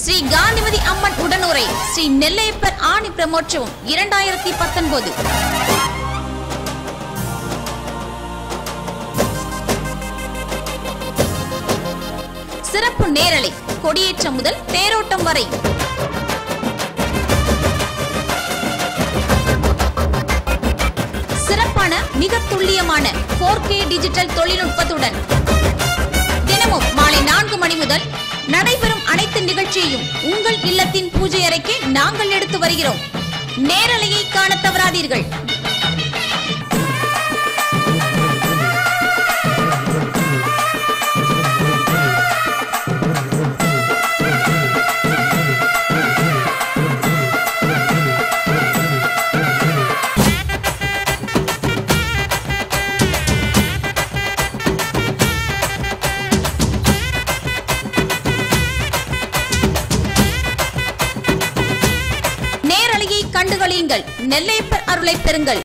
ஸ்ரீ காந்திமதி அம்மன் உடனுரை ஸ்ரீ நெல்லையப்பர் ஆணி பிரமோற்சவம் இரண்டாயிரத்தி பத்தொன்பது சிறப்பு நேரலை கொடியேற்றம் முதல் தேரோட்டம் வரை சிறப்பான மிக துல்லியமான 4K டிஜிட்டல் தொழில்நுட்பத்துடன் தினமும் மாலை நான்கு மணி முதல் நடைபெறும் அனைத்து நிகழ்ச்சியையும் உங்கள் இல்லத்தின் பூஜை அறைக்கு நாங்கள் எடுத்து வருகிறோம் நேரலையை காண தவறாதீர்கள் நேரலையை கண்டுகளியுங்கள் நெல்லையப்பர் அருளை பெறுங்கள்